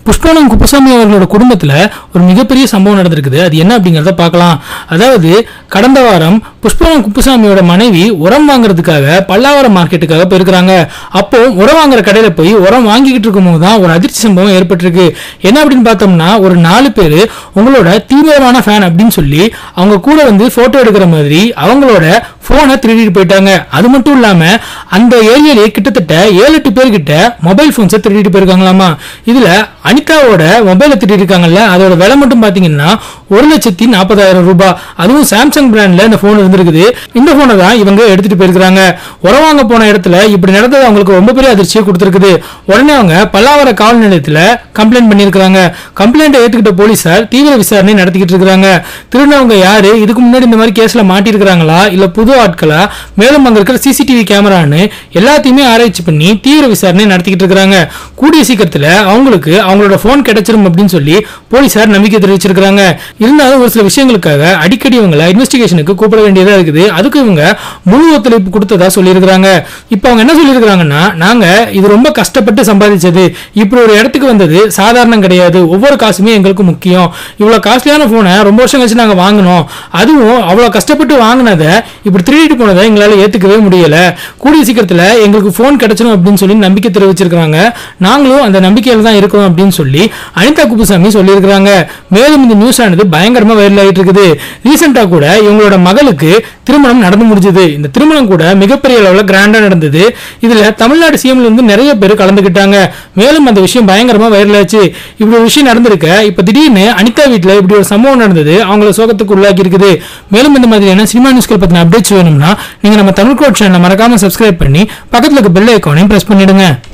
புஷ்பவனம் குப்புசாமி அவர்களோட குடும்பத்துல ஒரு மிகப்பெரிய சம்பவம் நடந்திருக்குது அது என்ன அப்படிங்கறத பார்க்கலாம் அதாவது கடந்த வாரம் புஷ்பவனம் குப்புசாமியோட மனைவி உரம் வாங்குறதுக்காக பல்லாவரம் மார்க்கெட்டுக்காக போயிருக்கிறாங்க அப்போ உரம் வாங்குற கடையில போய் உரம் வாங்கிக்கிட்டு இருக்கும்போது தான் ஒரு அதிர்ச்சி சம்பவம் ஏற்பட்டிருக்கு என்ன அப்படின்னு பார்த்தோம்னா ஒரு நாலு பேர் உங்களோட தீவிரமான ஃபேன் அப்படின்னு சொல்லி அவங்க கூட வந்து போட்டோ எடுக்கிற மாதிரி அவங்களோட போனை திருடிட்டு போயிட்டாங்க அது மட்டும் இல்லாம அந்த ஏரியாலே கிட்டத்தட்ட ஏழு எட்டு பேர்கிட்ட மொபைல் போன்ஸை திருடிட்டு போயிருக்காங்களாமா இதுல அனிதாவோட மொபைலை திருடி இருக்காங்கல்ல அதோட விலை மட்டும் பாத்தீங்கன்னா ஒரு லட்சத்தி நாற்பதாயிரம் ரூபாய் அதுவும் சாம்சங் பிராண்ட்ல இந்த போன் இருந்திருக்குது இந்த போனை தான் இவங்க எடுத்துட்டு போயிருக்காங்க உரம் வாங்க போன இடத்துல இப்படி நடந்தது அவங்களுக்கு ரொம்ப பெரிய அதிர்ச்சியை கொடுத்துருக்குது உடனே அவங்க பல்லாவர காவல் நிலையத்துல கம்ப்ளைண்ட் பண்ணியிருக்காங்க கம்ப்ளைண்ட்டை ஏத்துக்கிட்ட போலீசார் தீவிர விசாரணை நடத்திக்கிட்டு இருக்காங்க திருடினவங்க யாரு இதுக்கு முன்னாடி இந்த மாதிரி கேஸ்ல மாட்டியிருக்கிறாங்களா இல்ல புது ஆட்களா மேலும் அங்க இருக்கிற சிசிடிவி கேமரான்னு எல்லாத்தையுமே ஆராய்ச்சி பண்ணி தீவிர விசாரணை நடத்திக்கிட்டு இருக்காங்க கூடிய சீக்கிரத்துல அவங்களுக்கு அவங்களோட போன் கிடைச்சிரும் அப்படின்னு சொல்லி போலீசார் நம்பிக்கை தெரிவிச்சிருக்காங்க இருந்தாலும் ஒரு சில விஷயங்களுக்காக அடிக்கடி இவங்களை இன்வெஸ்டிகேஷனுக்கு கூப்பிட வேண்டியதா இருக்குது அதுக்கு இவங்க முழு ஒத்துழைப்பு கொடுத்ததா சொல்லியிருக்கிறாங்க இப்போ அவங்க என்ன சொல்லியிருக்கிறாங்கன்னா நாங்க இது ரொம்ப கஷ்டப்பட்டு சம்பாதிச்சது இப்படி ஒரு இடத்துக்கு வந்தது சாதாரணம் கிடையாது ஒவ்வொரு காசுமே எங்களுக்கு முக்கியம் இவ்வளவு காஸ்ட்லியான போனை ரொம்ப வருஷம் கழிச்சு நாங்க வாங்கினோம் அதுவும் அவ்வளவு கஷ்டப்பட்டு வாங்கினதை இப்படி திருடிட்டு போனதை எங்களால ஏத்துக்கவே முடியல கூடிய சீக்கிரத்துல எங்களுக்கு போன் கிடைச்சிடும் அப்படின்னு சொல்லி நம்பிக்கை தெரிவிச்சிருக்காங்க நாங்களும் அந்த நம்பிக்கையில தான் இருக்கோம் அப்படின்னு சொல்லி அனிதா குப்புசாமி சொல்லியிருக்கிறாங்க மேலும் இந்த நியூஸ் ஆனது பயங்கரமா வைரல் ஆயிட்டு இருக்குது ரீசெண்டா கூட இவங்களோட மகளுக்கு திருமணம் நடந்து முடிஞ்சது இந்த திருமணம் கூட மிகப்பெரிய அளவுல கிராண்டா நடந்தது இதுல தமிழ்நாடு சிஎம்ல இருந்து நிறைய பேர் கலந்துக்கிட்டாங்க மேலும் அந்த விஷயம் பயங்கரமா வைரல் ஆச்சு இப்படி ஒரு விஷயம் நடந்திருக்க இப்ப திடீர்னு அனிதா வீட்ல இப்படி ஒரு சம்பவம் நடந்தது அவங்கள சோகத்துக்கு உள்ளாக்கி இருக்குது மேலும் இந்த மாதிரியான சினிமா நியூஸ்கள் பத்தின அப்டேட்ஸ் வேணும்னா நீங்க நம்ம தமிழ் கோட் சேனலை மறக்காம சப்ஸ்கிரைப் பண்ணி பக்கத்துல இருக்க பெல் ஐக்கானையும் பிரஸ் பண்ணிடுங்க